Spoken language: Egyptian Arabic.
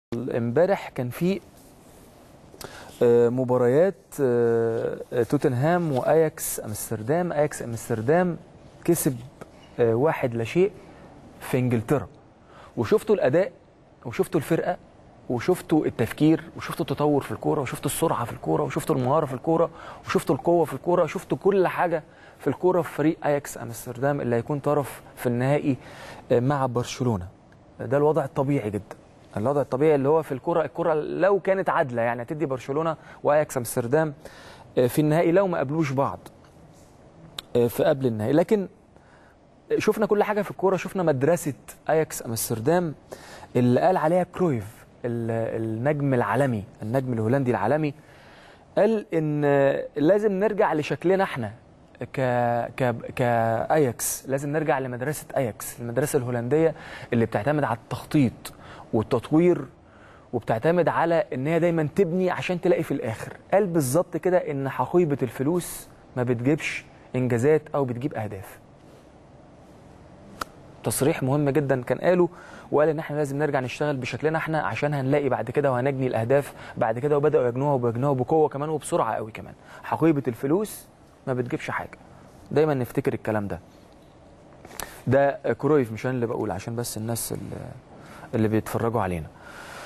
امبارح كان في آه، مباريات آه، توتنهام واياكس امستردام اياكس امستردام كسب آه، واحد لا شيء في انجلترا وشفتوا الاداء وشفتوا الفرقه وشفتوا التفكير وشفتوا التطور في الكوره وشفتوا السرعه في الكوره وشفتوا المهاره في الكوره وشفتوا القوه في الكوره وشفتوا كل حاجه في الكوره في فريق اياكس امستردام اللي هيكون طرف في النهائي آه، مع برشلونه ده الوضع الطبيعي جدا الوضع الطبيعي اللي هو في الكره الكره لو كانت عادله يعني هتدي برشلونه واياكس امستردام آه، في النهائي لو ما قابلوش بعض آه، في قبل النهائي لكن شفنا كل حاجه في الكوره شفنا مدرسه اياكس امستردام اللي قال عليها كرويف ال- النجم العالمي النجم الهولندي العالمي قال ان لازم نرجع لشكلنا احنا ك ك كاياكس لازم نرجع لمدرسه اياكس المدرسه الهولنديه اللي بتعتمد على التخطيط والتطوير وبتعتمد على ان هي دايما تبني عشان تلاقي في الاخر قال بالظبط كده ان حقيبه الفلوس ما بتجيبش انجازات او بتجيب اهداف تصريح مهم جدا كان قاله وقال ان احنا لازم نرجع نشتغل بشكلنا احنا عشان هنلاقي بعد كده وهنجني الاهداف بعد كده وبداوا يجنوها وبيجنوها بقوه كمان وبسرعه قوي كمان حقيبه الفلوس ما بتجيبش حاجه دايما نفتكر الكلام ده ده كرويف مش انا اللي بقول عشان بس الناس اللي, اللي بيتفرجوا علينا